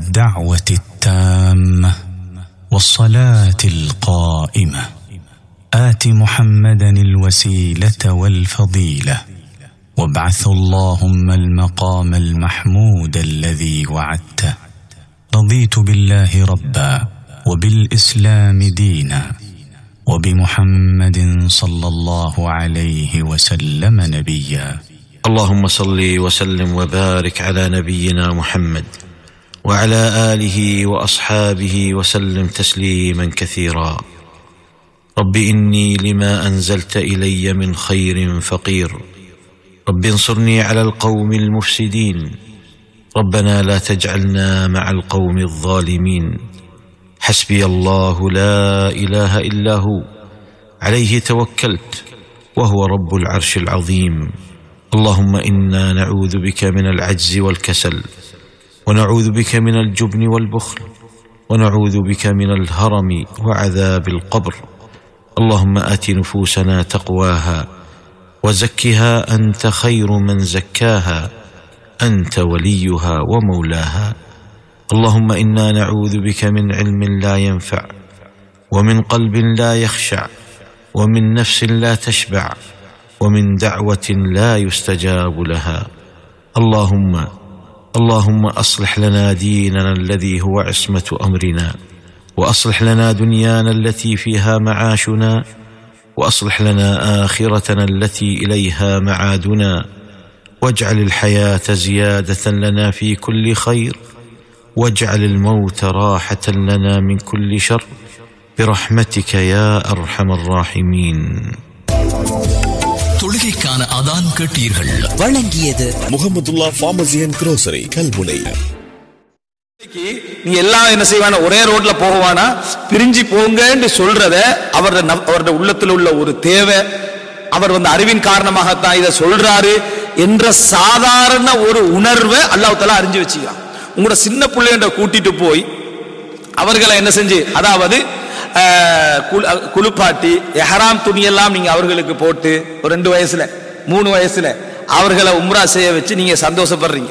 الدعوه التامه والصلاه القائمه ات محمدا الوسيله والفضيله وابعث اللهم المقام المحمود الذي وعدته رضيت بالله ربا وبالاسلام دينا وبمحمد صلى الله عليه وسلم نبيا اللهم صل وسلم وبارك على نبينا محمد وعلى اله واصحابه وسلم تسليما كثيرا رب اني لما انزلت الي من خير فقير رب انصرني على القوم المفسدين ربنا لا تجعلنا مع القوم الظالمين حسبي الله لا اله الا هو عليه توكلت وهو رب العرش العظيم اللهم انا نعوذ بك من العجز والكسل ونعوذ بك من الجبن والبخل ونعوذ بك من الهرم وعذاب القبر اللهم ات نفوسنا تقواها وزكها انت خير من زكاها انت وليها ومولاها اللهم انا نعوذ بك من علم لا ينفع ومن قلب لا يخشع ومن نفس لا تشبع ومن دعوه لا يستجاب لها اللهم اللهم اصلح لنا ديننا الذي هو عصمه امرنا واصلح لنا دنيانا التي فيها معاشنا واصلح لنا اخرتنا التي اليها معادنا واجعل الحياه زياده لنا في كل خير واجعل الموت راحه لنا من كل شر برحمتك يا ارحم الراحمين தொழுகைக்கான அதான் கேட்டீர்கள் வழங்கியது Mohammadullah pharmacy and grocery Kalmunai இன்னைக்கு நீங்க எல்லாம் என்ன செய்வானா ஒரே ரோட்ல போகவானா பிரிஞ்சு போங்கன்னு சொல்றத அவரோட நவ்- அவரோட உள்ளத்துல உள்ள ஒரு தேவை அவர் வந்து அறிவின் காரணமாகத்தான் இதை சொல்றாரு என்ற சாதாரண ஒரு உணர்வை அல்லாஹ் தஆலா அறிஞ்சு வச்சுக்கிறான் உங்களோட சின்ன பிள்ளைன்ற கூட்டிட்டு போய் அவர்களை என்ன செஞ்சு அதாவது அஹ், குளு- அஹ், குளிப்பாட்டி எஹராம் துணியெல்லாம் நீங்க அவர்களுக்கு போட்டு ஒரு ரெண்டு வயசுல மூணு வயசுல அவர்களை உம்ரா செய்ய வச்சு நீங்க சந்தோஷப்படுறீங்க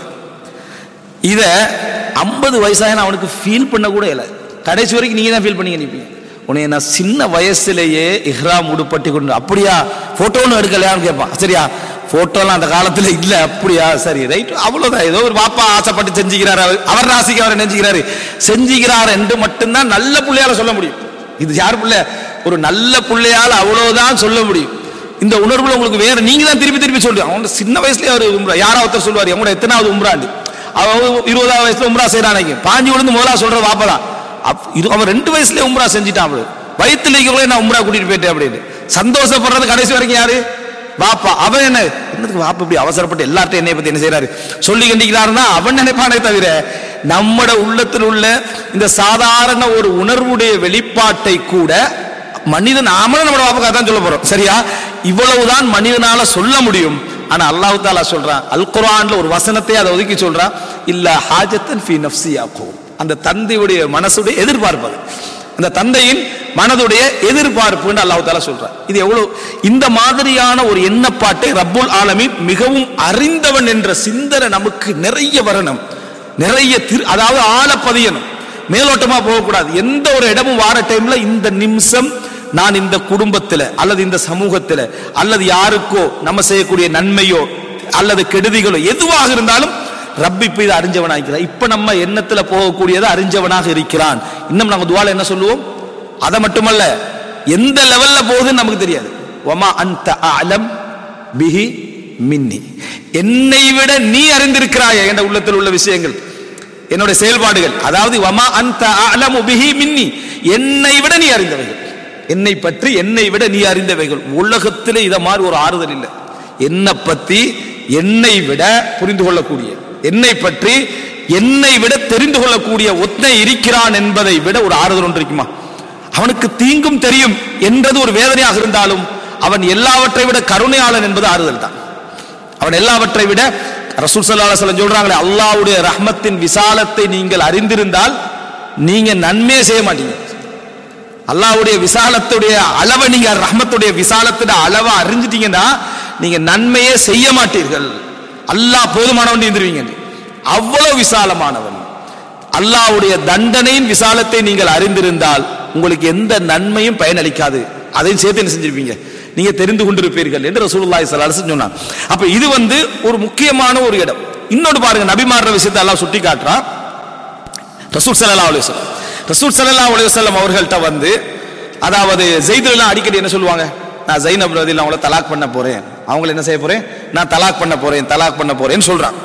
இத ஐம்பது வயசாக அவனுக்கு ஃபீல் பண்ண கூட இல்லை கடைசி வரைக்கும் நீங்க தான் ஃபீல் பண்ணி நினைப்பீங்க உன்னை நான் சின்ன வயசுலயே இஹ்ராம் உடுப்பட்டி கொண்டு அப்படியா போட்டோன்னு எடுக்கலையான்னு கேட்பான் சரியா போட்டோலாம் அந்த காலத்துல இல்ல அப்படியா சரி ரைட் அவ்வளவுதான் ஏதோ ஒரு பாப்பா ஆசைப்பட்டு செஞ்சுக்கிறாரு அவர் அவர் ராசிக்கு அவர் நினைச்சுக்கிறாரு செஞ்சுக்கிறார் என்று மட்டும்தான் நல்ல பிள்ளையால சொல்ல முடியும் இது யார் பிள்ளை ஒரு நல்ல பிள்ளையால அவ்வளவுதான் சொல்ல முடியும் இந்த உணர்வுல உங்களுக்கு வேற நீங்க தான் திருப்பி திருப்பி சொல்றீங்க அவங்க சின்ன வயசுலயே அவர் உம்ரா யாரா ஒருத்தர் சொல்லுவாரு அவங்களோட எத்தனாவது உம்ராண்டு அவன் இருபதாவது வயசுல உம்ரா செய்யறான் பாஞ்சு விழுந்து முதலா சொல்ற வாப்பதான் அப்- இரு- அவன் ரெண்டு வயசுலயே உம்ரா செஞ்சுட்டான் அவரு வயித்துல இருக்கிறவங்களே நான் உம்ரா கூட்டிட்டு போயிட்டேன் அப்படின்னு சந்தோஷப்படுறது கடைசி வரைக்கும் யாரு வாப்பா அவன் என்ன என்னதுக்கு வாப்பா இப்படி அவசரப்பட்டு எல்லார்ட்டும் என்னை பத்தி என்ன செய்யறாரு சொல்லி கண்டிக்கிறாருன்னா அவன் நினைப்பானே தவிர நம்மட உள்ளத்தில் உள்ள இந்த சாதாரண ஒரு உணர்வுடைய வெளிப்பாட்டை கூட மனிதன் நாமளும் நம்மளோட வாப்புக்கு அதான் சொல்ல போறோம் சரியா இவ்வளவுதான் மனிதனால சொல்ல முடியும் ஆனா அல்லாஹ் தாலா சொல்றான் அல் குர்ஆன்ல ஒரு வசனத்தை அதை ஒதுக்கி சொல்றான் இல்ல ஹாஜத்தன் ஃபி நஃப்ஸியாக்கும் அந்த தந்தையுடைய மனசுடைய எதிர்பார்ப்பது அந்த தந்தையின் மனதுடைய எதிர்பார்ப்புன்னு அல்லாஹ் தாலா சொல்றான் இது எவ்வளவு இந்த மாதிரியான ஒரு எண்ணப்பாட்டை ரப்புல் ஆலமீன் மிகவும் அறிந்தவன் என்ற சிந்தனை நமக்கு நிறைய வரணும் நிறைய திரு அதாவது ஆழ பதியணும் மேலோட்டமா போகக்கூடாது எந்த ஒரு இடமும் வார டைம்ல இந்த நிமிஷம் நான் இந்த குடும்பத்துல அல்லது இந்த சமூகத்துல அல்லது யாருக்கோ நம்ம செய்யக்கூடிய நன்மையோ அல்லது கெடுதிகளோ எதுவாக இருந்தாலும் ரப்பி இப்ப இதை அறிஞ்சவனாக இருக்கிறான் இப்ப நம்ம எண்ணத்துல போகக்கூடியதை அறிஞ்சவனாக இருக்கிறான் இன்னும் நாங்க துவால என்ன சொல்லுவோம் அதை மட்டுமல்ல எந்த லெவல்ல போகுதுன்னு நமக்கு தெரியாது ஒமா அந்த அலம் பிஹி மின்னி என்னை விட நீ அறிந்திருக்கிறாய் என்ற உள்ளத்தில் உள்ள விஷயங்கள் என்னுடைய செயல்பாடுகள் அதாவது வமா அந்த அலமு பிஹி மின்னி என்னை விட நீ அறிந்தவைகள் என்னை பற்றி என்னை விட நீ அறிந்தவைகள் உலகத்திலே இத மாதிரி ஒரு ஆறுதல் இல்லை என்னை பத்தி என்னை விட புரிந்து கொள்ளக்கூடிய என்னை பற்றி என்னை விட தெரிந்து கொள்ளக்கூடிய ஒத்தனை இருக்கிறான் என்பதை விட ஒரு ஆறுதல் ஒன்று இருக்குமா அவனுக்கு தீங்கும் தெரியும் என்றது ஒரு வேதனையாக இருந்தாலும் அவன் எல்லாவற்றை விட கருணையாளன் என்பது ஆறுதல் தான் அவன் எல்லாவற்றை விட ரசூல் ஸல்லல்லாஹு அலைஹி வஸல்லம் சொல்றாங்களே அல்லாஹ்வுடைய ரஹ்மத்தின் விசாலத்தை நீங்கள் அறிந்திருந்தால் நீங்க நன்மையே செய்ய மாட்டீங்க அல்லாஹ்வுடைய விசாலத்துடைய அளவை நீங்க ரஹ்மத்துடைய விசாலத்துடைய அளவை அறிஞ்சிட்டீங்கன்னா நீங்க நன்மையே செய்ய மாட்டீர்கள் அல்லாஹ் போதுமானவன் இருந்துருவீங்க அவ்வளவு விசாலமானவன் அல்லாஹ்வுடைய தண்டனையின் விசாலத்தை நீங்கள் அறிந்திருந்தால் உங்களுக்கு எந்த நன்மையும் பயனளிக்காது அதையும் சேர்த்து என்ன செஞ்சிருப்பீங்க நீங்க தெரிந்து கொண்டிருப்பீர்கள் என்று ரசூலுல்லாஹி ஸல்லல்லாஹு அலைஹி வஸல்லம் சொன்னாங்க அப்ப இது வந்து ஒரு முக்கியமான ஒரு இடம் இன்னொன்று பாருங்க நபிமார்ற விஷயத்தை அல்லாஹ் சுட்டி காட்டுறான் ரசூல் ஸல்லல்லாஹு அலைஹி வஸல்லம் ரசூல் ஸல்லல்லாஹு அலைஹி வஸல்லம் அவர்கள்ட்ட வந்து அதாவது ஜெயிதுலாம் அடிக்கடி என்ன சொல்லுவாங்க நான் ஜைனப் ரதியில் அவங்கள தலாக் பண்ண போறேன் அவங்கள என்ன செய்ய போறேன் நான் தலாக் பண்ண போறேன் தலாக் பண்ண போறேன்னு சொல்றான்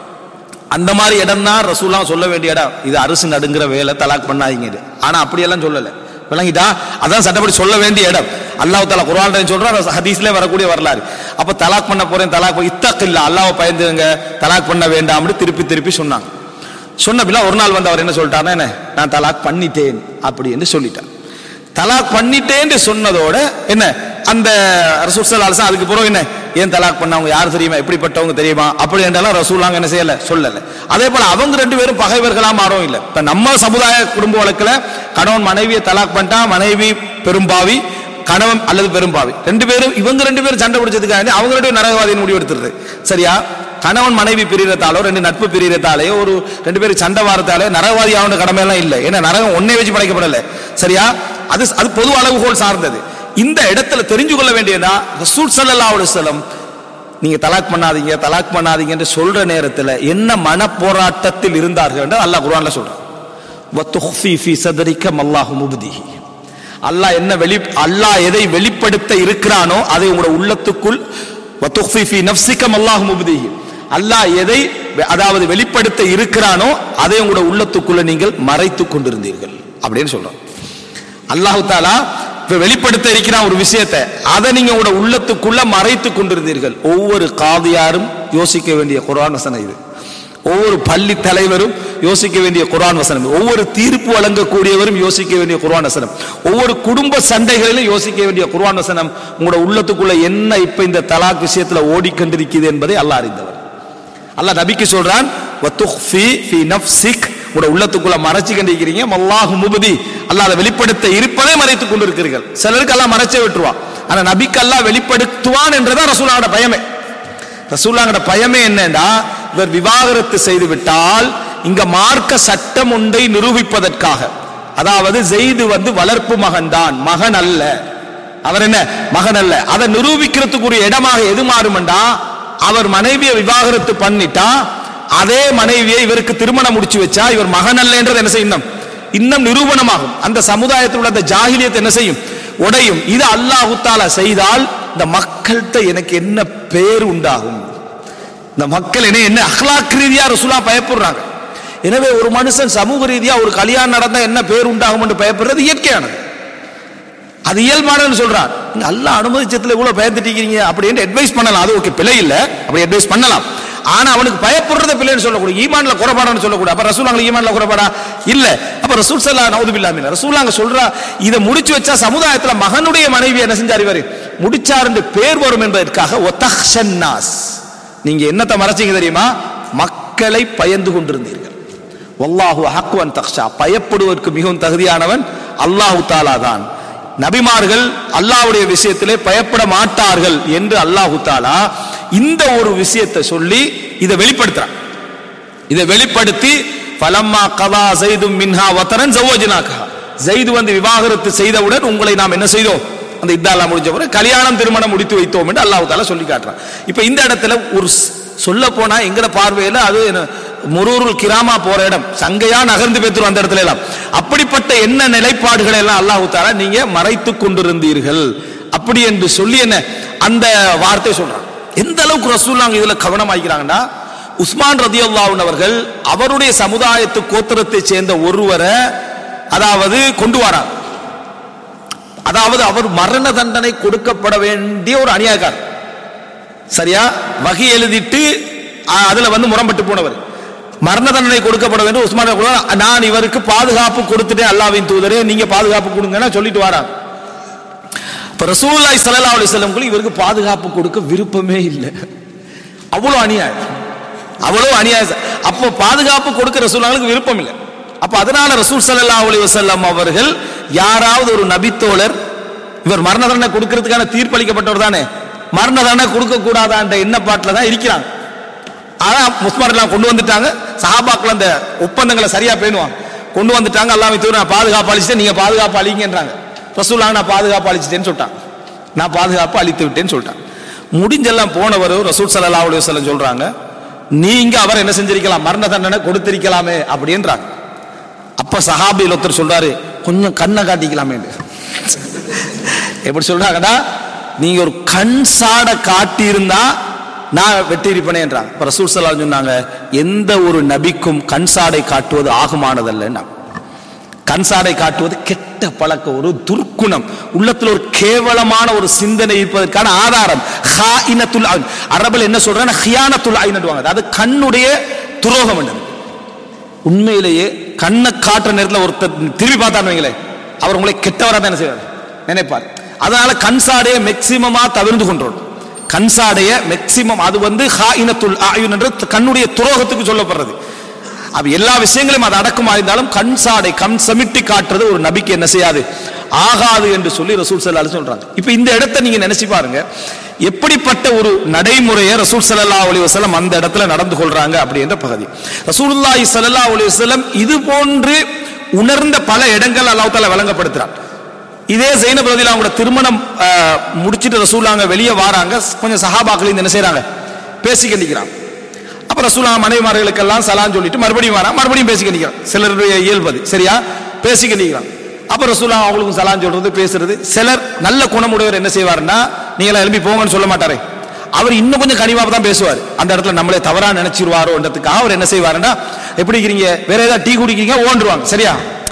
அந்த மாதிரி இடம் தான் ரசூல்லாம் சொல்ல வேண்டிய இடம் இது அரசு நடுங்கிற வேலை தலாக் பண்ணாதீங்க இது ஆனா அப்படியெல்லாம் சொல்லல விளங்கிட்டா அதான் சட்டப்படி சொல்ல வேண்டிய இடம் அல்லாஹ் தாலா குர்ஆன் சொல்றான் ஹதீஸ்ல வரக்கூடிய வரலாறு அப்ப தலாக் பண்ண போறேன் தலாக் இத்தக்கில்ல அல்லாஹ்வை பயந்துங்க தலாக் பண்ண வேண்டாம்னு திருப்பி திருப்பி சொன்னாங்க சொன்ன பிள்ளை ஒரு நாள் வந்து அவர் என்ன சொல்லிட்டாருன்னா என்ன நான் தலாக் பண்ணிட்டேன் அப்படி என்று சொல்லிட்டார் தலாக் பண்ணிட்டேன்னு சொன்னதோட என்ன அந்த ரசூல் அலசா அதுக்கு பிறகு என்ன ஏன் தலாக் பண்ணவங்க யார் தெரியுமா எப்படிப்பட்டவங்க தெரியுமா அப்படி என்றெல்லாம் ரசூலாங்க என்ன செய்யல சொல்லல அதே போல அவங்க ரெண்டு பேரும் பகைவர்களா மாறவும் இல்லை இப்ப நம்ம சமுதாய குடும்ப வழக்குல கணவன் மனைவியை தலாக் பண்ணிட்டா மனைவி பெரும்பாவி கணவன் அல்லது பெரும்பாவி ரெண்டு பேரும் இவங்க ரெண்டு பேரும் சண்டை பிடிச்சதுக்காக அவங்க ரெண்டு பேரும் நரகவாதியின் முடிவு எடுத்துருது சரியா கணவன் மனைவி பிரியறதாலோ ரெண்டு நட்பு பிரியறதாலேயோ ஒரு ரெண்டு பேரும் சண்டை வாரத்தாலே நரகவாதி ஆகணும் கடமையெல்லாம் இல்லை ஏன்னா நரகம் ஒன்னே வச்சு படைக்கப்படல சரியா அது அது பொது அளவுகோல் சார்ந்தது இந்த இடத்துல தெரிஞ்சு கொள்ள வேண்டியதா ரசூல் ஸல்லல்லாஹு அலைஹி வஸல்லம் நீங்க தலாக் பண்ணாதீங்க தலாக் பண்ணாதீங்க என்று சொல்ற நேரத்தில் என்ன மன போராட்டத்தில் இருந்தார்கள் என்று அல்லாஹ் குர்ஆன்ல சொல்றான் வத்துஃபி ஃபீ சதரிக்க மல்லாஹு முப்திஹி அல்லாஹ் என்ன வெளி அல்லாஹ் எதை வெளிப்படுத்த இருக்கிறானோ அதை உங்களோட உள்ளத்துக்குள் வத்துஃபி ஃபீ நஃப்ஸிக மல்லாஹு முப்திஹி அல்லாஹ் எதை அதாவது வெளிப்படுத்த இருக்கிறானோ அதை உங்களோட உள்ளத்துக்குள்ள நீங்கள் மறைத்துக் கொண்டிருந்தீர்கள் அப்படின்னு சொல்றோம் அல்லாஹு தாலா இப்ப வெளிப்படுத்த இருக்கிறான் ஒரு விஷயத்தை அதை நீங்க உங்களோட உள்ளத்துக்குள்ள மறைத்துக் கொண்டிருந்தீர்கள் ஒவ்வொரு காதியாரும் யோசிக்க வேண்டிய குர்ஆன் வசனம் இது ஒவ்வொரு பள்ளி தலைவரும் யோசிக்க வேண்டிய குர்ஆன் வசனம் ஒவ்வொரு தீர்ப்பு வழங்கக்கூடியவரும் யோசிக்க வேண்டிய குர்ஆன் வசனம் ஒவ்வொரு குடும்ப சண்டைகளிலும் யோசிக்க வேண்டிய குர்ஆன் வசனம் உங்களோட உள்ளத்துக்குள்ள என்ன இப்ப இந்த தலாக் விஷயத்துல ஓடிக்கொண்டிருக்கிறது என்பதை அல்லாஹ் அறிந்தவர் அல்லாஹ் நபிக்கு சொல்றான் வத்துஃபி ஃபி நஃப்ஸிக் உங்களோட உள்ளத்துக்குள்ள மறைச்சு கண்டிருக்கிறீங்க மல்லாஹு முபதி அல்லாஹ் அதை வெளிப்படுத்த இருப்பதை மறைத்துக் கொண்டிருக்கிறீர்கள் சிலருக்கு எல்லாம் மறைச்சே விட்டுருவான் ஆனா நபிக்கு அல்லாஹ் வெளிப்படுத்துவான் என்றுதான் ரசூலாவோட பயமே ரசூலாங்கட பயமே என்னன்னா இவர் விவாகரத்து செய்து விட்டால் இங்க மார்க்க சட்டம் ஒன்றை நிரூபிப்பதற்காக அதாவது ஜெய்து வந்து வளர்ப்பு மகன்தான் மகன் அல்ல அவர் என்ன மகன் அல்ல அதை நிரூபிக்கிறதுக்குரிய இடமாக எது மாறுமெண்டா அவர் மனைவியை விவாகரத்து பண்ணிட்டா அதே மனைவியை இவருக்கு திருமணம் முடிச்சு வச்சா இவர் மகன் அல்லன்றது என்ன செய்யணும் இன்னும் நிரூபணமாகும் அந்த சமுதாயத்தில் உள்ள அந்த ஜாகிலியத்தை என்ன செய்யும் உடையும் இது அல்லாஹு தாலா செய்தால் இந்த மக்கள்கிட்ட எனக்கு என்ன பேர் உண்டாகும் இந்த மக்கள் என்ன என்ன அஹ்லாக் ரீதியா ரசூலா பயப்படுறாங்க எனவே ஒரு மனுஷன் சமூக ரீதியா ஒரு கல்யாணம் நடந்தா என்ன பேர் உண்டாகும் என்று பயப்படுறது இயற்கையானது அது இயல்பானதுன்னு சொல்றான் நீங்க அல்லாஹ் அனுமதிச்சத்துல இவ்வளவு பயந்துட்டீங்க அப்படின்னு அட்வைஸ் பண்ணலாம் அது ஓகே பிழை இல்ல அப்படி அட்வைஸ் பண்ணலாம் ஆனா அவனுக்கு பயப்படுறத பிள்ளைன்னு சொல்லக்கூடாது ஈமான்ல குறைபாடான்னு சொல்லக்கூடாது அப்ப ரசூலாங்க ஈமான்ல குறைபாடா இல்ல அப்ப ரசூல் சல்லா நவுது பில்லாமின் ரசூலாங்க சொல்றா இதை முடிச்சு வச்சா சமுதாயத்துல மகனுடைய மனைவி என்ன செஞ்சார் இவரு முடிச்சார் என்று பேர் வரும் என்பதற்காக ஒத்தஹ்ஷன்னாஸ் நீங்க என்னத்தை மறைச்சீங்க தெரியுமா மக்களை பயந்து கொண்டிருந்தீர்கள் வல்லாஹு ஹக்குவன் தக்ஷா பயப்படுவதற்கு மிகவும் தகுதியானவன் அல்லாஹு தாலா தான் நபிமார்கள் அல்லாஹ்வுடைய விஷயத்திலே பயப்பட மாட்டார்கள் என்று அல்லாஹு தாலா இந்த ஒரு விஷயத்தை சொல்லி இதை வெளிப்படுத்துறான் இதை வெளிப்படுத்தி பலம்மா கதா செய்தும் மின்ஹா வத்தரன் ஜவ்வஜினாக்கா ஜெய்து வந்து விவாகரத்து செய்தவுடன் உங்களை நாம் என்ன செய்தோம் அந்த இத்தாலாம் முடிஞ்ச பிறகு கல்யாணம் திருமணம் முடித்து வைத்தோம் என்று அல்லாஹ் தாலா சொல்லி காட்டுறான் இப்ப இந்த இடத்துல ஒரு சொல்ல போனா எங்கட பார்வையில அது என்ன, முரூருல் கிராமா போற இடம் சங்கையா நகர்ந்து பேத்துரும் அந்த இடத்துல எல்லாம் அப்படிப்பட்ட என்ன நிலைப்பாடுகளை எல்லாம் அல்லாஹு தாலா நீங்க மறைத்து கொண்டிருந்தீர்கள் அப்படி என்று சொல்லி என்ன அந்த வார்த்தை சொல்றான் எந்த அளவுக்கு ரசூல்லாங்க இதுல கவனமாக்கிறாங்கன்னா உஸ்மான் ரதியுல்லாஹு அவர்கள் அவருடைய சமுதாயத்து கோத்திரத்தை சேர்ந்த ஒருவரை அதாவது கொண்டு வராங்க அதாவது அவர் மரண தண்டனை கொடுக்கப்பட வேண்டிய ஒரு அநியாயக்காரர் சரியா வகை எழுதிட்டு அஹ், அதுல வந்து முரம்பட்டு போனவர் மரண தண்டனை கொடுக்கப்பட வேண்டும் உஸ்மான் ரலியல்லாஹு அன்ஹு, நான் இவருக்கு பாதுகாப்பு கொடுத்துட்டேன் அல்லாவின் தூதரே நீங்க பாதுகாப்பு கொடுங்கன்னா சொல்லிட்டு வராங்க இப்ப ரசூலுல்லாஹி ஸல்லல்லாஹு அலைஹி வஸல்லம் இவருக்கு பாதுகாப்பு கொடுக்க விருப்பமே இல்லை அவ்வளவு அநியாயம் அவ்வளவு அநியாயம் அப்போ பாதுகாப்பு கொடுக்க ரசூலுல்லாஹ்வுக்கு விருப்பம் இல்லை அப்ப அதனால ரசூல் ஸல்லல்லாஹு அலைஹி வஸல்லம் அவர்கள் யாராவது ஒரு நபித்தோழர் இவர் மரண தண்டனை கொடுக்கிறதுக்கான தீர்ப்பளிக்கப்பட்டவர் தானே மரண தண்டனை கொடுக்க கூடாதான்ற எண்ணப்பாட்டில் தான் இருக்கிறாங்க அதான் முஸ்மார் எல்லாம் கொண்டு வந்துட்டாங்க சஹாபாக்கள் அந்த ஒப்பந்தங்களை சரியா பேணுவாங்க கொண்டு வந்துட்டாங்க அல்லாஹ் தூர் நான் பாதுகாப்பு அளிச்சுட்டேன் நீங்க பாதுகாப்பு அளிங்கன்றாங்க ரசூலாங்க நான் பாதுகாப்பு அளிச்சிட்டேன்னு சொல்லிட்டான் நான் பாதுகாப்பு அளித்து விட்டேன்னு சொல்லிட்டான் முடிஞ்செல்லாம் போனவர் ரசூல் ஸல்லல்லாஹு அலைஹி வஸல்லம் சொல்றாங்க நீங்க அவர் என்ன செஞ்சிருக்கலாம் மரண தண்டனை கொடுத்திருக்கலாமே அப்படின்றாங்க அப்ப சஹாபியில் ஒருத்தர் சொல்றாரு கொஞ்சம் கண்ணை காட்டிக்கலாமே எப்படி சொல்றாங்கடா நீங்க ஒரு கண் சாட காட்டி இருந்தா நான் வெற்றி இருப்பேனேன்றாங்க இப்ப ரசூல் ஸல்லல்லாஹு சொன்னாங்க எந்த ஒரு நபிக்கும் கண் சாடை காட்டுவது ஆகுமானதல்ல கண் சாடை காட்டுவது கெட்ட பழக்கம் ஒரு துர்க்குணம் உள்ளத்துல ஒரு கேவலமான ஒரு சிந்தனை இருப்பதற்கான ஆதாரம் ஹாயினத்துல் ஐன். அரபுல என்ன சொல்றாங்க ஹியானத்துல் ஐன்னுவாங்க அதாவது கண்ணுடைய துரோகம் என்னது உண்மையிலேயே கண்ணை காட்டுற நேரத்தில் ஒருத்தர் திரும்பி பார்த்தான்னு வைங்களேன் அவர் உங்களை கெட்டவரா தான் என்ன செய்வார் நினைப்பார் அதனால கண்சாடையை மேக்சிமமா தவிர்த்து கொண்டோம் கண்சாடைய மேக்சிமம் அது வந்து ஹாயினத்துல் ஆயுன் என்று கண்ணுடைய துரோகத்துக்கு சொல்லப்படுறது அப்ப எல்லா விஷயங்களையும் அது அடக்கமா இருந்தாலும் கண் சாடை கண் சமிட்டி காட்டுறது ஒரு நபிக்கு என்ன செய்யாது ஆகாது என்று சொல்லி ரசூல் சல்லா சொல்றாங்க இப்ப இந்த இடத்தை நீங்க நினைச்சு பாருங்க எப்படிப்பட்ட ஒரு நடைமுறையை ரசூல் ஸல்லல்லாஹு அலைஹி வஸல்லம் அந்த இடத்துல நடந்து கொள்றாங்க அப்படின்ற பகுதி ரசூலுல்லாஹி ஸல்லல்லாஹு அலைஹி வஸல்லம் இது போன்று உணர்ந்த பல இடங்கள் அல்லாஹ் தஆலா வழங்கப்படுத்துறான் இதே ஜெயினப் ரதில அவங்களோட திருமணம் ஆஹ், முடிச்சிட்டு ரசூலாங்க வெளியே வாராங்க கொஞ்சம் சஹாபாக்கள் இந்த என்ன செய்றாங்க பேசிக்க நிக்கிறாங்க அப்ப ரசூலா மனைவிமார்களுக்கெல்லாம் சலான் சொல்லிட்டு மறுபடியும் வரா மறுபடியும் பேசிக்க நிக்கிறான் சிலருடைய இயல்பது சரியா பேசிக்க நிக்கிறான் அப்ப ரசூலா அவங்களுக்கும் சலான் சொல்றது பேசுறது சிலர் நல்ல குணமுடையவர் என்ன செய்வாருன்னா நீங்களா எழுப்பி போங்கன்னு சொல்ல மாட்டாரே அவர் இன்னும் கொஞ்சம் கனிவாக தான் பேசுவார் அந்த இடத்துல நம்மளே தவறா நினைச்சிருவாரோன்றதுக்காக அவர் என்ன செய்வாருன்னா எப்படி இருக்கிறீங்க வேற ஏதாவது டீ குடிக்கிறீங்க ஓண்டுருவாங்க சரியா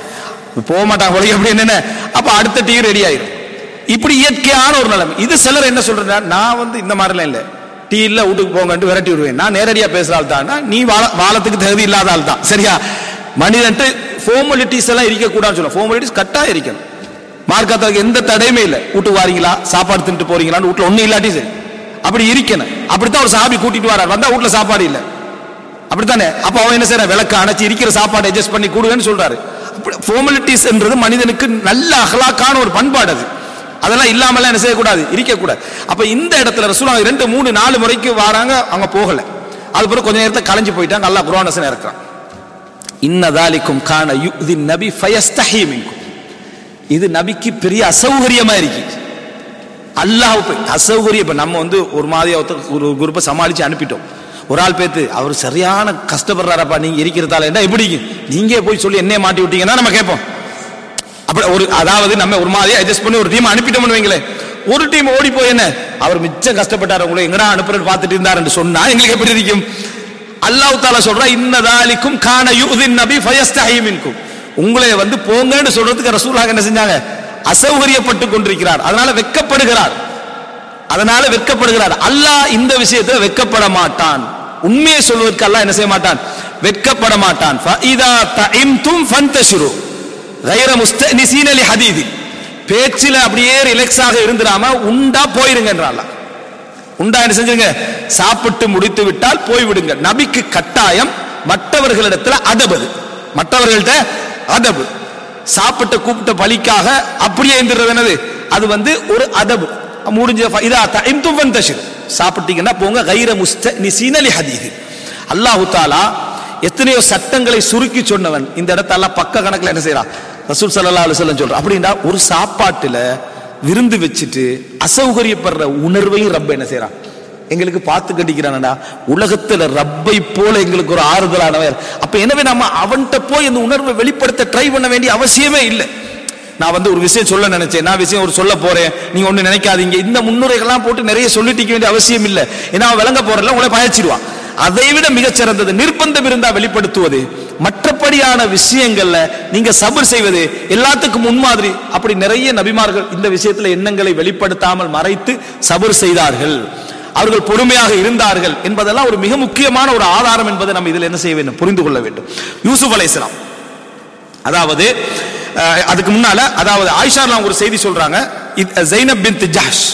போக மாட்டாங்க ஒழிய அப்படி என்னென்ன அப்ப அடுத்த டீ ரெடி ஆயிரும் இப்படி இயற்கையான ஒரு நிலைமை இது சிலர் என்ன சொல்றா நான் வந்து இந்த மாதிரிலாம் இல்லை டீ இல்ல வீட்டுக்கு போங்கன்ட்டு விரட்டி விடுவேன் நான் நேரடியா பேசுற ஆள் தான் நீ வாழ வாழத்துக்கு தகுதி இல்லாத ஆள் தான் சரியா மனிதன்ட்டு ஃபார்மாலிட்டிஸ் எல்லாம் இருக்கக்கூடாதுன்னு சொல்லுவோம் ஃபார்மாலிட்டிஸ் கட்டாயம் இருக்கணும் மார்க்கத்துக்கு எந்த தடையுமே இல்லை வீட்டுக்கு வாரீங்களா சாப்பாடு தின்ட்டு போறீங்களான்னு வீட்டுல ஒண்ணும் இல்லாட்டி சரி அப்படி இருக்கணும் அப்படித்தான் ஒரு சாபி கூட்டிட்டு வரார் வந்தா வீட்டுல சாப்பாடு இல்லை அப்படித்தானே அப்ப அவன் என்ன செய்யறான் விளக்க அணைச்சு இருக்கிற சாப்பாடு அட்ஜஸ்ட் பண்ணி கொடுங்கன்னு சொல்றாரு ஃபார்மாலிட்டிஸ் என்றது மனிதனுக்கு நல்ல அகலாக்கான ஒரு பண்பாடு அது அதெல்லாம் இல்லாமலாம் என்ன செய்யக்கூடாது இருக்கக்கூடாது அப்ப இந்த இடத்துல ரசூலா ரெண்டு மூணு நாலு முறைக்கு வராங்க அவங்க போகல அது பிறகு கொஞ்ச நேரத்தை கலைஞ்சு போயிட்டாங்க அல்லாஹ் குர்ஆன் வசனம் இறக்குறான் இன்னதாலிக்கும் கான யுதி நபி ஃபயஸ்தஹி மின்கும் இது நபிக்கு பெரிய அசௌகரியமா இருக்கு அல்லாஹ் போய் அசௌகரியம் இப்ப நம்ம வந்து ஒரு மாதிரியா ஒருத்தர் ஒரு குரூப்பை சமாளிச்சு அனுப்பிட்டோம் ஒரு ஆள் பேத்து அவர் சரியான கஷ்டப்படுறாரப்பா நீங்க இருக்கிறதால என்ன எப்படி நீங்க போய் சொல்லி என்னைய மாட்டி விட்டீங்கன்னா நம்ம கேட்போம் அப்படி ஒரு அதாவது நம்ம ஒரு மாதிரி அட்ஜஸ்ட் பண்ணி ஒரு டீம் அனுப்பிட்டோம்னு வைங்களேன் ஒரு டீம் ஓடி போய் என்ன அவர் மிச்சம் கஷ்டப்பட்டார் உங்களை எங்கடா அனுப்புறது பார்த்துட்டு இருந்தாருன்னு சொன்னா எங்களுக்கு எப்படி இருக்கும் அல்லாஹ் தாலா சொல்றா இன்னதாலிக்கும் கான யுதின் நபி ஃபயஸ்தஹி மின்கும் உங்களை வந்து போங்கன்னு சொல்றதுக்கு ரசூலாக என்ன செஞ்சாங்க அசௌகரியப்பட்டு கொண்டிருக்கிறார் அதனால வெட்கப்படுகிறார் அதனால வெட்கப்படுகிறார் அல்லாஹ் இந்த விஷயத்துல வெட்கப்பட மாட்டான் உண்மையை சொல்வதற்கு அல்லாஹ் என்ன செய்ய மாட்டான் வெட்கப்பட மாட்டான் ஃபஇதா தஇம்தும் ஃபந்தஷிரு கைர முஸ்தனிசீன லி ஹதீதி பேச்சில அப்படியே ரிலாக்ஸாக இருந்துடாம உண்டா போயிருங்கன்றான் அல்லாஹ் உண்டா என்ன செஞ்சுங்க சாப்பிட்டு முடித்து விட்டால் போய்விடுங்க நபிக்கு கட்டாயம் மற்றவர்களிடத்துல அதபது மற்றவர்கள்ட்ட அதபு சாப்பிட்ட கூப்பிட்ட பலிக்காக அப்படியே இருந்துறது என்னது அது வந்து ஒரு அதபு முடிஞ்ச ஃப- இதா தைம்தும் ஃபந்தஷிர் சாப்பிட்டீங்கன்னா போங்க கைர முஸ்த நிசீனலி ஹதீது அல்லாஹு தாலா எத்தனையோ சட்டங்களை சுருக்கி சொன்னவன் இந்த இடத்தெல்லாம் பக்க கணக்குல என்ன செய்யறான் ரசூல் ஸல்லல்லாஹு அலைஹி வஸல்லம் சொல்றான் அப்படின்னா ஒரு சாப்பாட்டுல விருந்து வச்சுட்டு அசௌகரியப்படுற உணர்வையும் ரப்ப என்ன செய்யறான் எங்களுக்கு பார்த்து கட்டிக்கிறானடா உலகத்துல ரப்பை போல எங்களுக்கு ஒரு ஆறுதலானவர் அப்ப எனவே நம்ம அவன்கிட்ட போய் இந்த உணர்வை வெளிப்படுத்த ட்ரை பண்ண வேண்டிய அவசியமே இல்லை நான் வந்து ஒரு விஷயம் சொல்ல நினைச்சேன் நான் விஷயம் ஒரு சொல்ல போறேன் நீங்க ஒண்ணு நினைக்காதீங்க இந்த முன்னுரைகள்லாம் போட்டு நிறைய சொல்லிட்டு வேண்டிய அவசியம் இல்லை ஏன்னா அவன் விளங்க போறல உங்களை பயச்சிருவான் அதை விட மிகச் சிறந்தது நிர்பந்தம் இருந்தா வெளிப்படுத்துவது மற்றபடியான விஷயங்கள்ல நீங்க சபர் செய்வது எல்லாத்துக்கும் முன்மாதிரி அப்படி நிறைய நபிமார்கள் இந்த விஷயத்துல எண்ணங்களை வெளிப்படுத்தாமல் மறைத்து சபர் செய்தார்கள் அவர்கள் பொறுமையாக இருந்தார்கள் என்பதெல்லாம் ஒரு மிக முக்கியமான ஒரு ஆதாரம் என்பதை நம்ம இதில் என்ன செய்ய வேண்டும் புரிந்து கொள்ள வேண்டும் யூசுப் அலைஹிஸ்ஸலாம் அதாவது அஹ், அதுக்கு முன்னால அதாவது ஆயிஷா ஒரு செய்தி சொல்றாங்க இது ஜைனப் பின் ஜஹஷ்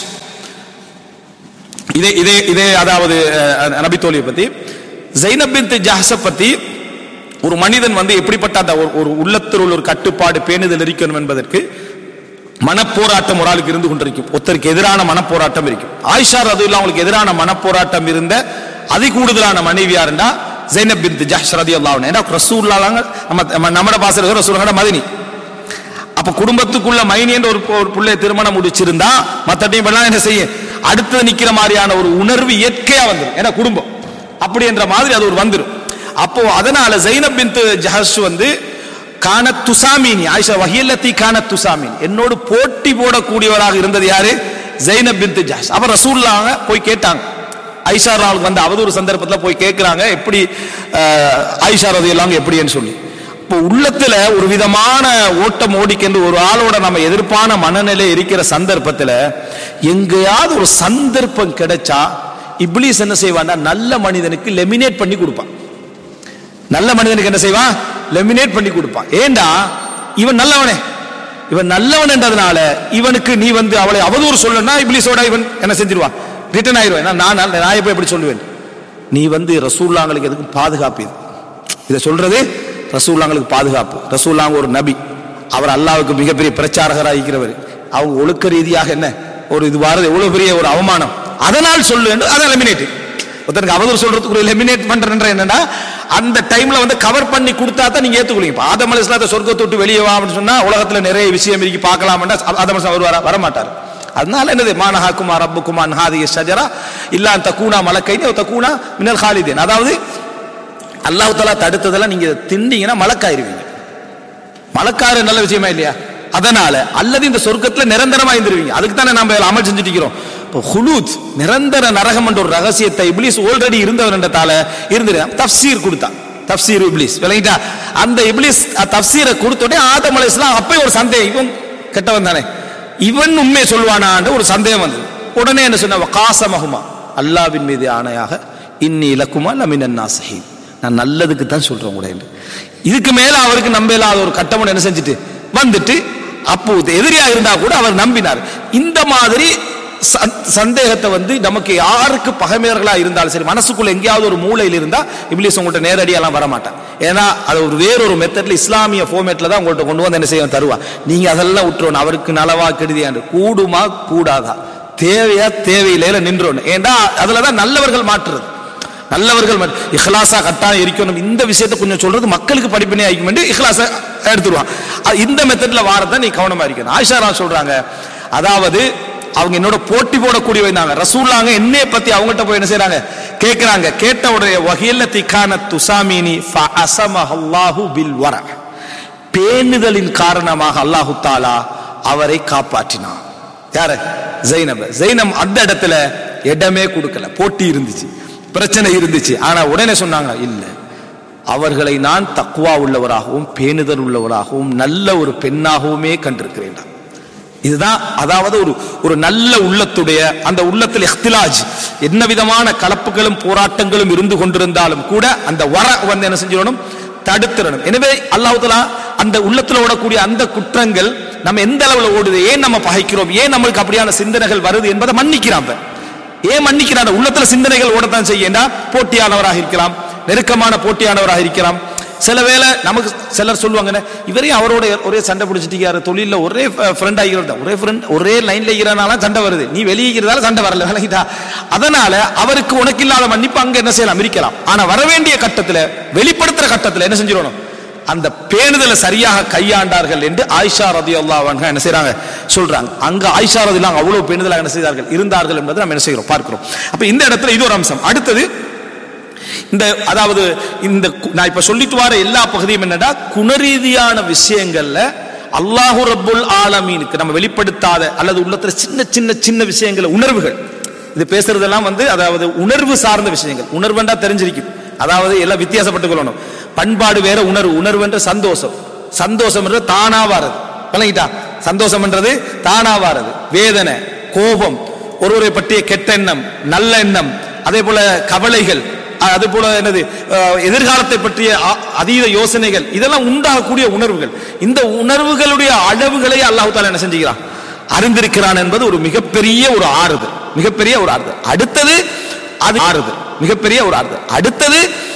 இதே இதே இதே அதாவது அஹ், நபி தோழியை பத்தி ஜைனப் பின் ஜஹஸ பத்தி ஒரு மனிதன் வந்து எப்படிப்பட்ட அந்த ஒரு- ஒரு உள்ளத்தில் உள்ள ஒரு கட்டுப்பாடு பேணுதல் இருக்கணும் என்பதற்கு மனப்போராட்டம் ஒரு ஆளுக்கு இருந்து கொண்டிருக்கும் ஒருத்தருக்கு எதிரான மனப்போராட்டம் இருக்கும் ஆயிஷா ரதுல்லா அவங்களுக்கு எதிரான மனப்போராட்டம் இருந்த அதி கூடுதலான மனைவி யாருண்டா ஜைனப் பின் ஜஹ்ஷ் ரலியல்லாஹு அன்ஹா ஏன்னா ரசூலுல்லாஹ் நம்ம நம்ம- நம்மட பாசற ரசூலுல்லாஹ் மதினி அப்ப குடும்பத்துக்குள்ள மைனி என்ற ஒரு ஒரு புள்ளைய திருமணம் முடிச்சிருந்தா மத்த டைம் எல்லாம் என்ன செய்யும் அடுத்து நிக்கிற மாதிரியான ஒரு உணர்வு இயற்கையா வந்துடும் ஏன்னா குடும்பம் அப்படி என்ற மாதிரி அது ஒரு வந்துடும் அப்போ அதனால ஜைனப் பின் ஜஹஷ் வந்து கான துசாமீனி ஆயிஷா வஹியல்லத்தி கான துசாமீன் என்னோடு போட்டி போடக்கூடியவராக இருந்தது யாரு ஜைனப் பின் ஜஹஷ் அப்ப ரசூல்லாங்க போய் கேட்டாங்க ஐஷா ராவுக்கு வந்த அவதூறு சந்தர்ப்பத்தில் போய் கேட்கிறாங்க எப்படி அஹ், ஐஷா ரதி எல்லாம் எப்படின்னு சொல்லி இப்போ உள்ளத்துல ஒரு விதமான ஓட்டம் ஓடிக்கென்று ஒரு ஆளோட நம்ம எதிர்ப்பான மனநிலை இருக்கிற சந்தர்ப்பத்துல எங்கேயாவது ஒரு சந்தர்ப்பம் கிடைச்சா இப்ளீஸ் என்ன செய்வான்னா நல்ல மனிதனுக்கு லெமினேட் பண்ணி கொடுப்பான் நல்ல மனிதனுக்கு என்ன செய்வான் லெமினேட் பண்ணி கொடுப்பான் ஏண்டா இவன் நல்லவனே இவன் நல்லவன் என்றதுனால இவனுக்கு நீ வந்து அவளை அவதூறு சொல்லணும்னா இப்ளீஸோட இவன் என்ன செஞ்சிருவான் ரிட்டர்ன் ஆயிடுவேன் நான் நான் நான் எப்ப எப்படி சொல்லுவேன் நீ வந்து ரசூல்லாங்களுக்கு எதுக்கும் பாதுகாப்பு இது இதை சொல்றது ரசூல்லாங்களுக்கு பாதுகாப்பு ரசூல்லாங்க ஒரு நபி அவர் அல்லாவுக்கு மிகப்பெரிய பிரச்சாரகராக இருக்கிறவர் அவங்க ஒழுக்க ரீதியாக என்ன ஒரு இது வாரது எவ்வளவு பெரிய ஒரு அவமானம் அதனால் சொல்லு என்று அதை எலிமினேட் ஒருத்தனுக்கு அவதூறு சொல்றதுக்கு ஒரு எலிமினேட் பண்றேன்ற என்னன்னா அந்த டைம்ல வந்து கவர் பண்ணி கொடுத்தா தான் நீங்க ஏத்துக்குவீங்க இப்ப ஆதம் அலிஸ்லாத்தை சொர்க்கத்தை விட்டு வெளியே வா அப்படின்னு சொன்னா உலகத்துல நிறைய விஷயம் இருக்கு பார்க்கலாம்னா ஆதம் அலிஸ்லாம் வருவாரா வர மாட்டார் அதனால என்னது மானஹாக்குமா ரப்புக்குமா ஹாதிய ஷஜரா இல்லா தக்கூனா மலக்கைனி தக்கூனா மினல் ஹாலிதேன் அதாவது அல்லாஹ் தலா தடுத்ததெல்லாம் நீங்க திண்டீங்கன்னா மலக்காயிருவீங்க மலக்காரு நல்ல விஷயமா இல்லையா அதனால அல்லது இந்த சொர்க்கத்துல நிரந்தரமா இருந்துருவீங்க அதுக்கு தானே நம்ம அமல் செஞ்சுட்டு இருக்கிறோம் இப்போ ஹுலூத் நிரந்தர நரகம் என்ற ஒரு ரகசியத்தை இப்ளீஸ் ஆல்ரெடி இருந்தவர் என்றதால இருந்து தப்சீர் கொடுத்தான் தப்சீர் இப்ளீஸ் விளங்கிட்டா அந்த இப்ளீஸ் தப்சீரை கொடுத்த உடனே ஆதம் அலைஹிஸ்ஸலாம் அப்பயே ஒரு சந்தேகம் இவன் கெட்டவன் தானே இவன் உண்மை சொல்வானான்ற ஒரு சந்தேகம் வந்தது உடனே என்ன சொன்ன காசமகுமா அல்லாவின் மீது ஆணையாக இன்னி இலக்குமா லமினன் நாசஹீன் நான் நல்லதுக்கு தான் சொல்றேன் கூட என்று. இதுக்கு மேல அவருக்கு நம்ப இல்லாத ஒரு கட்டமன் என்ன செஞ்சுட்டு வந்துட்டு அப்போ எதிரியா இருந்தா கூட அவர் நம்பினார் இந்த மாதிரி சந்- சந்தேகத்தை வந்து நமக்கு யாருக்கு பகைமையர்களா இருந்தாலும் சரி மனசுக்குள்ள எங்கேயாவது ஒரு மூலையில் இருந்தா இப்ளீஸ் உங்கள்கிட்ட நேரடியெல்லாம் வர மாட்டான் ஏன்னா அது ஒரு வேறொரு மெத்தட்ல இஸ்லாமிய ஃபார்மேட்ல தான் உங்கள்கிட்ட கொண்டு வந்து என்ன செய்ய தருவா நீங்க அதெல்லாம் விட்டுறணும் அவருக்கு நலவா கெடுதியாண்டு கூடுமா கூடாதா தேவையா தேவையில்லையில நின்றோன்னு ஏண்டா அதுலதான் நல்லவர்கள் மாற்றுறது நல்லவர்கள் மட்- இஹ்லாஸா கட்டாயம் இருக்கணும் இந்த விஷயத்தை கொஞ்சம் சொல்றது மக்களுக்கு படிப்பினை ஆகிக்கும் வேண்டி இஹ்லாஸா எடுத்துருவான் அது இந்த மெத்தட்ல வாரத நீ கவனமா இருக்கணும் ஆயிஷா ரா சொல்றாங்க அதாவது அவங்க என்னோட போட்டி போடக்கூடிய வந்தாங்க ரசூல்லாங்க என்னைய பத்தி அவங்கள்ட்ட போய் என்ன செய்றாங்க கேக்குறாங்க கேட்ட உடைய வகையில திக்கான துசாமினி அல்லாஹு பில் வர பேணுதலின் காரணமாக அல்லாஹு தாலா அவரை காப்பாற்றினான் யாரு ஜைனப ஜைனம் அந்த இடத்துல இடமே கொடுக்கல போட்டி இருந்துச்சு பிரச்சனை இருந்துச்சு ஆனா உடனே சொன்னாங்க இல்ல அவர்களை நான் தக்குவா உள்ளவராகவும் பேணுதல் உள்ளவராகவும் நல்ல ஒரு பெண்ணாகவுமே கண்டிருக்கிறேன் இதுதான் அதாவது ஒரு ஒரு நல்ல உள்ளத்துடைய அந்த உள்ளத்தில் இஹ்திலாஜ் என்ன விதமான கலப்புகளும் போராட்டங்களும் இருந்து கொண்டிருந்தாலும் கூட அந்த வர வந்து என்ன செஞ்சிடணும் தடுத்துடணும் எனவே அல்லாஹ் தஆலா அந்த உள்ளத்துல ஓடக்கூடிய அந்த குற்றங்கள் நம்ம எந்த அளவுல ஓடுது ஏன் நம்ம பகைக்கிறோம் ஏன் நம்மளுக்கு அப்படியான சிந்தனைகள் வருது என்பதை மன்னிக்கிறான் அவன். ஏன் மன்னிக்கிறான் உள்ளத்துல சிந்தனைகள் ஓடத்தான் செய்யண்டா போட்டியானவராக இருக்கலாம் நெருக்கமான போட்டியானவராக இருக்கலாம் சில வேளை நமக்கு சிலர் சொல்லுவாங்க இவரையும் அவரோட ஒரே சண்டை பிடிச்சிட்டு தொழில ஒரே ஃப்ரெண்ட் ஆகிறோம் ஒரே ஃப்ரெண்ட் ஒரே லைன்ல இருக்கிறனால சண்டை வருது நீ வெளியிக்கிறதால சண்டை வரல விலகிட்டா அதனால அவருக்கு உனக்கு இல்லாத மன்னிப்பு அங்க என்ன செய்யலாம் இருக்கலாம் ஆனா வர வேண்டிய கட்டத்துல வெளிப்படுத்துற கட்டத்துல என்ன செஞ்சிடணும் அந்த பேணுதலை சரியாக கையாண்டார்கள் என்று ஆயிஷா ரதி அல்லாஹ் என்ன செய்றாங்க சொல்றாங்க அங்க ஆயிஷா ரதி அவ்வளவு பேணுதலாக என்ன செய்தார்கள் இருந்தார்கள் என்பதை நம்ம என்ன செய்கிறோம் பார்க்கிறோம் அப்ப இந்த இடத்துல இது ஒரு அம்சம் அடுத்தது இந்த அதாவது இந்த கு- நான் இப்ப சொல்லிட்டு வர எல்லா பகுதியும் என்னடா குணரீதியான விஷயங்கள்ல அல்லாஹு ரப்புல் ஆலமீனுக்கு நம்ம வெளிப்படுத்தாத அல்லது உள்ளத்துல சின்ன சின்ன சின்ன விஷயங்கள் உணர்வுகள் இது பேசுறதெல்லாம் வந்து அதாவது உணர்வு சார்ந்த விஷயங்கள் உணர்வுண்டா தெரிஞ்சிருக்கும் அதாவது எல்லாம் வித்தியாசப்பட்டுக் கொள்ளணும் பண்பாடு வேற உணர்வு உணர்வு என்ற சந்தோஷம் சந்தோஷம் என்ற தானா வாரது விளங்கிட்டா சந்தோஷம் என்றது தானா வாரது வேதனை கோபம் ஒருவரை பற்றிய கெட்ட எண்ணம் நல்ல எண்ணம் அதே போல கவலைகள் அஹ், அதே போல என்னது அஹ், எதிர்காலத்தை பற்றிய அ- அதீத யோசனைகள் இதெல்லாம் உண்டாகக்கூடிய உணர்வுகள் இந்த உணர்வுகளுடைய அளவுகளை அல்லாஹ் தாலா என்ன செஞ்சுக்கிறான் அறிந்திருக்கிறான் என்பது ஒரு மிகப்பெரிய ஒரு ஆறுதல் மிகப்பெரிய ஒரு ஆறுதல் அடுத்தது அது ஆறுதல் மிகப்பெரிய ஒரு ஆறுதல் அடுத்தது